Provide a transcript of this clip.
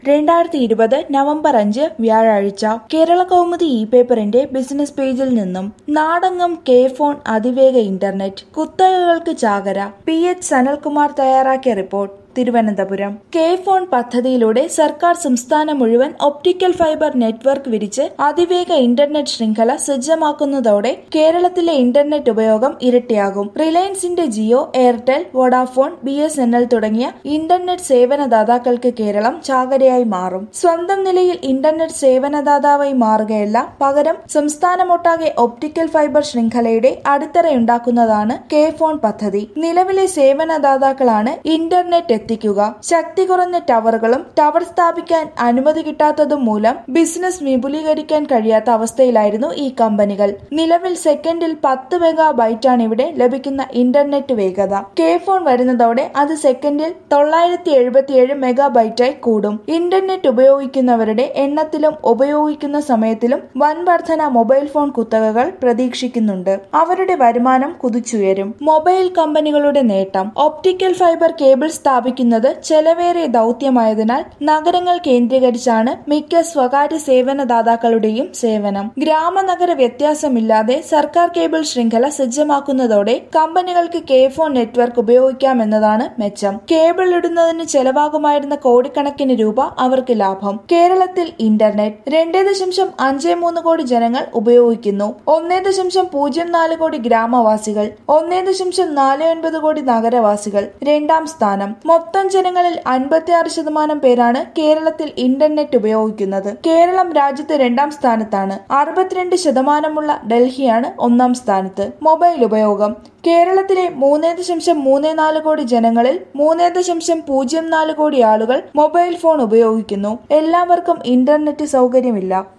രണ്ടായിരത്തി ഇരുപത് നവംബർ അഞ്ച് വ്യാഴാഴ്ച കേരള കൗമുദി ഇ പേപ്പറിന്റെ ബിസിനസ് പേജിൽ നിന്നും നാടങ്ങം കെ ഫോൺ അതിവേഗ ഇന്റർനെറ്റ് കുത്തകകൾക്ക് ചാകര പി എച്ച് സനൽകുമാർ തയ്യാറാക്കിയ റിപ്പോർട്ട് തിരുവനന്തപുരം കെ ഫോൺ പദ്ധതിയിലൂടെ സർക്കാർ സംസ്ഥാനം മുഴുവൻ ഒപ്റ്റിക്കൽ ഫൈബർ നെറ്റ്വർക്ക് വിരിച്ച് അതിവേഗ ഇന്റർനെറ്റ് ശൃംഖല സജ്ജമാക്കുന്നതോടെ കേരളത്തിലെ ഇന്റർനെറ്റ് ഉപയോഗം ഇരട്ടിയാകും റിലയൻസിന്റെ Jio Airtel Vodafone B S N L തുടങ്ങിയ ഇന്റർനെറ്റ് സേവനദാതാക്കൾക്ക് കേരളം ചാകരയായി മാറും സ്വന്തം നിലയിൽ ഇന്റർനെറ്റ് സേവനദാതാവായി മാറുകയല്ല പകരം സംസ്ഥാനമൊട്ടാകെ ഒപ്റ്റിക്കൽ ഫൈബർ ശൃംഖലയുടെ അടിത്തറയുണ്ടാക്കുന്നതാണ് കെ ഫോൺ പദ്ധതി നിലവിലെ സേവനദാതാക്കളാണ് ഇന്റർനെറ്റ് എത്തിക്കുക ശക്തി കുറഞ്ഞ ടവറുകളും ടവർ സ്ഥാപിക്കാൻ അനുമതി കിട്ടാത്തതും മൂലം ബിസിനസ് വിപുലീകരിക്കാൻ കഴിയാത്ത അവസ്ഥയിലായിരുന്നു ഈ കമ്പനികൾ നിലവിൽ സെക്കൻഡിൽ പത്ത് മെഗാ ബൈറ്റാണ് ഇവിടെ ലഭിക്കുന്ന ഇന്റർനെറ്റ് വേഗത കെ ഫോൺ വരുന്നതോടെ അത് സെക്കൻഡിൽ തൊള്ളായിരത്തി എഴുപത്തിയേഴ് മെഗാ ബൈറ്റായി കൂടും ഇന്റർനെറ്റ് ഉപയോഗിക്കുന്നവരുടെ എണ്ണത്തിലും ഉപയോഗിക്കുന്ന സമയത്തിലും വൻ വർധന മൊബൈൽ ഫോൺ കുത്തകകൾ പ്രതീക്ഷിക്കുന്നുണ്ട് അവരുടെ വരുമാനം കുതിച്ചുയരും മൊബൈൽ കമ്പനികളുടെ നേട്ടം ഒപ്റ്റിക്കൽ ഫൈബർ കേബിൾ സ്ഥാപിക്കുന്നത് ചെലവേറിയ ദൗത്യമായതിനാൽ നഗരങ്ങൾ കേന്ദ്രീകരിച്ചാണ് മിക്ക സ്വകാര്യ സേവനദാതാക്കളുടെയും സേവനം ഗ്രാമനഗര വ്യത്യാസമില്ലാതെ സർക്കാർ കേബിൾ ശൃംഖല സജ്ജമാക്കുന്നതോടെ കമ്പനികൾക്ക് കെ ഫോൺ നെറ്റ്വർക്ക് ഉപയോഗിക്കാമെന്നതാണ് മെച്ചം കേബിൾ ഇടുന്നതിന് ചെലവാകുമായിരുന്ന കോടിക്കണക്കിന് രൂപ അവർക്ക് ലാഭം കേരളത്തിൽ ഇന്റർനെറ്റ് രണ്ടേ ദശാംശം അഞ്ച് മൂന്ന് കോടി ജനങ്ങൾ ഉപയോഗിക്കുന്നു ഒന്നേ ദശാംശം പൂജ്യം നാല് കോടി ഗ്രാമവാസികൾ ഒന്നേ ദശാംശം നാല് ഒൻപത് കോടി നഗരവാസികൾ രണ്ടാം സ്ഥാനം മൊത്തം ജനങ്ങളിൽ അൻപത്തിയാറ് ശതമാനം പേരാണ് കേരളത്തിൽ ഇന്റർനെറ്റ് ഉപയോഗിക്കുന്നത് കേരളം രാജ്യത്ത് രണ്ടാം സ്ഥാനത്താണ് അറുപത്തിരണ്ട് ശതമാനമുള്ള ഡൽഹിയാണ് ഒന്നാം സ്ഥാനത്ത് മൊബൈൽ ഉപയോഗം കേരളത്തിലെ മൂന്നേ ദശാംശം മൂന്ന് നാല് കോടി ജനങ്ങളിൽ മൂന്നേ ദശാംശം പൂജ്യം നാല് കോടി ആളുകൾ മൊബൈൽ ഫോൺ ഉപയോഗിക്കുന്നു എല്ലാവർക്കും ഇന്റർനെറ്റ് സൗകര്യമില്ല